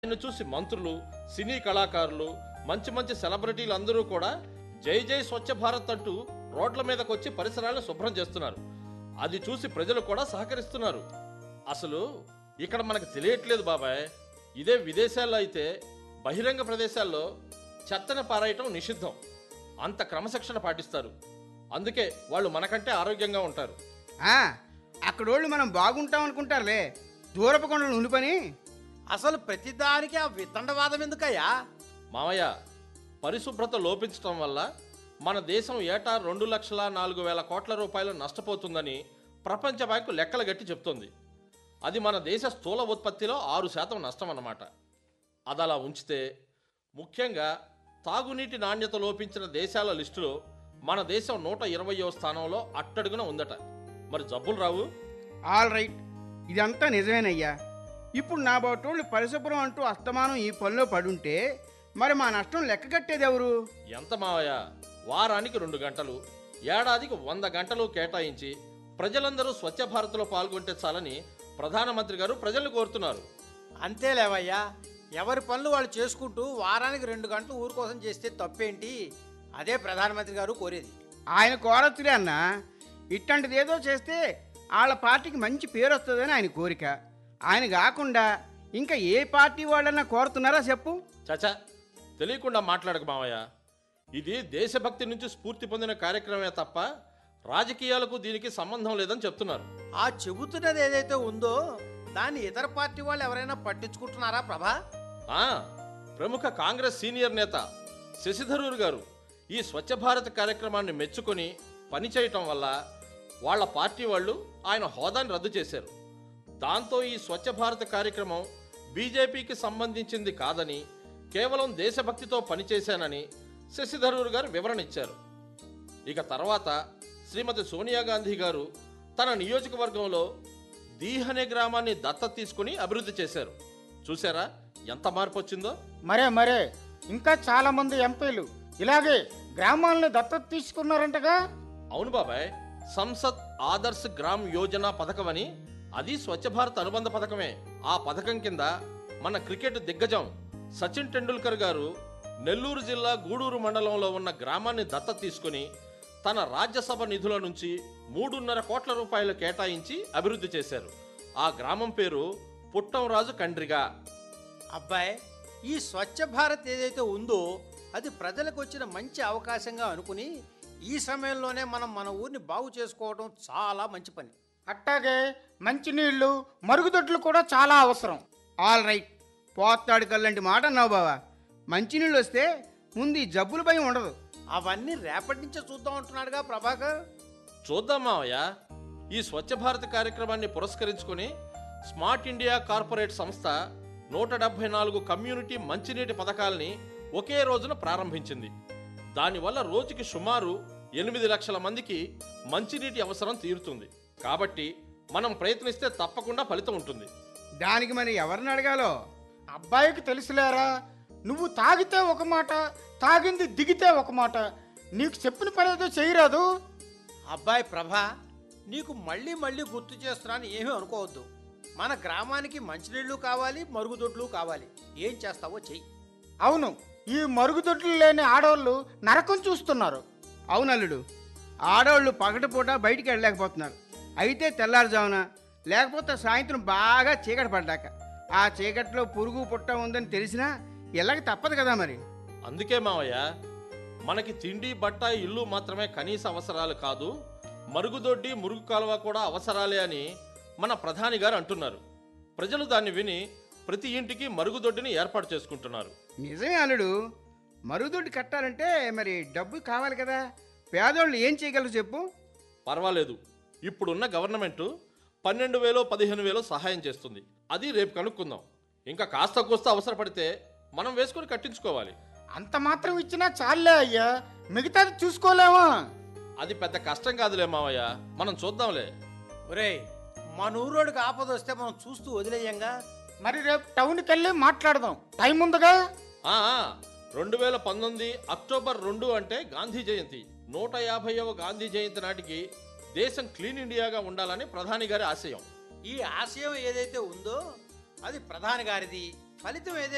ఆయన్ని చూసి మంత్రులు సినీ కళాకారులు మంచి మంచి సెలబ్రిటీలు అందరూ కూడా జై జై స్వచ్ఛ భారత్ అంటూ రోడ్ల మీదకి వచ్చి పరిసరాలను శుభ్రం చేస్తున్నారు అది చూసి ప్రజలు కూడా సహకరిస్తున్నారు అసలు ఇక్కడ మనకు తెలియట్లేదు బాబాయ్ ఇదే విదేశాల్లో అయితే బహిరంగ ప్రదేశాల్లో చెత్తను పారేయటం నిషిద్ధం అంత క్రమశిక్షణ పాటిస్తారు అందుకే వాళ్ళు మనకంటే ఆరోగ్యంగా ఉంటారు ఆ, అక్కడోళ్ళు మనం బాగుంటాం అనుకుంటారులే దూరపు కొండలు ఉండిపని అసలు ప్రతిదానికి ఆ వితండవాదం ఎందుకయ్యా మామయ్య పరిశుభ్రత లోపించటం వల్ల మన దేశం ఏటా రెండు లక్షల నాలుగు వేల కోట్ల రూపాయలు నష్టపోతుందని ప్రపంచ బ్యాంకు లెక్కలు గట్టి చెప్తోంది అది మన దేశ స్థూల ఉత్పత్తిలో ఆరు శాతం నష్టం అన్నమాట అది అలా ఉంచితే ముఖ్యంగా తాగునీటి నాణ్యత లోపించిన దేశాల లిస్టులో మన దేశం నూట ఇరవయో స్థానంలో అట్టడుగున ఉందట మరి జబ్బులు రావు ఆల్ రైట్ ఇదంతా నిజమేనయ్యా ఇప్పుడు నా బాటోళ్ళు పరిశుభ్రం అంటూ అస్తమానం ఈ పనిలో పడుంటే మరి మా నష్టం లెక్క కట్టేది ఎవరు ఎంత మావయ్య వారానికి రెండు గంటలు ఏడాదికి వంద గంటలు కేటాయించి ప్రజలందరూ స్వచ్ఛ భారత్లో పాల్గొంటే చాలని ప్రధానమంత్రి గారు ప్రజల్ని కోరుతున్నారు అంతేలేవయ్యా ఎవరి పనులు వాళ్ళు చేసుకుంటూ వారానికి రెండు గంటలు ఊరి కోసం చేస్తే తప్పేంటి అదే ప్రధానమంత్రి గారు కోరేది ఆయన కోరొచ్చులే అన్న ఇట్లాంటిది ఏదో చేస్తే వాళ్ళ పార్టీకి మంచి పేరు వస్తుందని ఆయన కోరిక ఆయన కాకుండా ఇంకా ఏ పార్టీ వాళ్ళన్నా కోరుతున్నారా చెప్పు చచా తెలియకుండా మాట్లాడక మావయ్య ఇది దేశభక్తి నుంచి స్ఫూర్తి పొందిన కార్యక్రమమే తప్ప రాజకీయాలకు దీనికి సంబంధం లేదని చెప్తున్నారు ఆ చెబుతున్నది ఏదైతే ఉందో దాన్ని ఇతర పార్టీ వాళ్ళు ఎవరైనా పట్టించుకుంటున్నారా ప్రభా ఆ, ప్రముఖ కాంగ్రెస్ సీనియర్ నేత శశిధరూర్ గారు ఈ స్వచ్ఛ భారత్ కార్యక్రమాన్ని మెచ్చుకొని పనిచేయటం వల్ల వాళ్ళ పార్టీ వాళ్ళు ఆయన హోదాని రద్దు చేశారు దాంతో ఈ స్వచ్ఛ భారత్ కార్యక్రమం బీజేపీకి సంబంధించింది కాదని కేవలం దేశభక్తితో పనిచేశానని శశిధరూర్ గారు వివరణ ఇచ్చారు ఇక తర్వాత శ్రీమతి సోనియా గాంధీ గారు తన నియోజకవర్గంలో దీహ్ అనే గ్రామాన్ని దత్తత తీసుకుని అభివృద్ధి చేశారు చూసారా ఎంత మార్పు వచ్చిందో మరే మరే ఇంకా చాలా మంది ఎంపీలు ఇలాగే గ్రామాలను దత్తత తీసుకున్నారంటగా అవును బాబాయ్ సంసద్ ఆదర్శ్ గ్రామ్ యోజన పథకం అని అది స్వచ్ఛ భారత్ అనుబంధ పథకమే ఆ పథకం కింద మన క్రికెట్ దిగ్గజం సచిన్ టెండూల్కర్ గారు నెల్లూరు జిల్లా గూడూరు మండలంలో ఉన్న గ్రామాన్ని దత్తత తీసుకుని తన రాజ్యసభ నిధుల నుంచి మూడున్నర కోట్ల రూపాయలు కేటాయించి అభివృద్ధి చేశారు ఆ గ్రామం పేరు పుట్టంరాజు కండ్రిగా అబ్బాయి ఈ స్వచ్ఛ భారత్ ఏదైతే ఉందో అది ప్రజలకు వచ్చిన మంచి అవకాశంగా అనుకుని ఈ సమయంలోనే మనం మన ఊరిని బాగు చేసుకోవడం చాలా మంచి పని అట్టాగే మంచినీళ్లు మరుగుదొడ్లు కూడా చాలా అవసరం ఆల్ రైట్ పోతాడు కల్లంటి మాట అన్నావు బావా మంచినీళ్ళు వస్తే ముందు ఈ జబ్బుల భయం ఉండదు అవన్నీ రేపటి నుంచే చూద్దాం అంటున్నాడుగా ప్రభాకర్ చూద్దాం మావయ్య ఈ స్వచ్ఛ భారత్ కార్యక్రమాన్ని పురస్కరించుకుని స్మార్ట్ ఇండియా కార్పొరేట్ సంస్థ నూట డెబ్బై నాలుగు కమ్యూనిటీ మంచినీటి పథకాల్ని ఒకే రోజున ప్రారంభించింది దానివల్ల రోజుకి సుమారు ఎనిమిది లక్షల మందికి మంచినీటి అవసరం తీరుతుంది కాబట్టి మనం ప్రయత్నిస్తే తప్పకుండా ఫలితం ఉంటుంది దానికి మరి ఎవరిని అడగాలో అబ్బాయికి తెలుసులేరా నువ్వు తాగితే ఒక మాట తాగింది దిగితే ఒక మాట నీకు చెప్పిన పని ఏదో చేయరాదు అబ్బాయి ప్రభా నీకు మళ్ళీ మళ్ళీ గుర్తు చేస్తున్నాను ఏమీ అనుకోవద్దు మన గ్రామానికి మంచినీళ్ళు కావాలి మరుగుదొడ్లు కావాలి ఏం చేస్తావో చెయ్యి అవును ఈ మరుగుదొడ్లు లేని ఆడవాళ్ళు నరకం చూస్తున్నారు అవునల్లుడు ఆడవాళ్ళు పగటిపూట బయటికి వెళ్ళలేకపోతున్నారు అయితే తెల్లారుజామున లేకపోతే సాయంత్రం బాగా చీకటి పడ్డాక ఆ చీకట్లో పురుగు పుట్ట ఉందని తెలిసినా ఇళ్ళకి తప్పదు కదా మరి అందుకే మావయ్య మనకి తిండి బట్ట ఇల్లు మాత్రమే కనీస అవసరాలు కాదు మరుగుదొడ్డి మురుగు కాలువ కూడా అవసరాలే అని మన ప్రధాని గారు అంటున్నారు ప్రజలు దాన్ని విని ప్రతి ఇంటికి మరుగుదొడ్డిని ఏర్పాటు చేసుకుంటున్నారు నిజమే అల్లుడు మరుగుదొడ్డి కట్టాలంటే మరి డబ్బు కావాలి కదా పేదోళ్ళు ఏం చేయగలరు చెప్పు పర్వాలేదు ఇప్పుడున్న గవర్నమెంట్ పన్నెండు వేలో పదిహేను వేలో సహాయం చేస్తుంది అది రేపు కనుక్కుందాం ఇంకా కాస్త కూస్త అవసరపడితే మనం వేసుకొని కట్టించుకోవాలి అంత మాత్రం ఇచ్చినా చాలే అయ్యా మిగతాది చూసుకోలేమా అది పెద్ద కష్టం కాదులే మావయ్య మనం చూద్దాంలే ఒరేయ్ మన ఊరోడికి ఆపద వస్తే మనం చూస్తూ వదిలేయంగా మరి రేపు టౌన్కి వెళ్ళి మాట్లాడదాం టైం ఉందిగా ఆ రెండు వేల పంతొమ్మిది అక్టోబర్ రెండు అంటే గాంధీ జయంతి నూట యాభైవ గాంధీ జయంతి నాటికి దేశం క్లీన్ ఇండియాగా ఉండాలని ప్రధాని గారి ఆశయం ఈ ఆశయం ఏదైతే ఉందో అది ప్రధాని గారిది ఫలితం ఏదైతే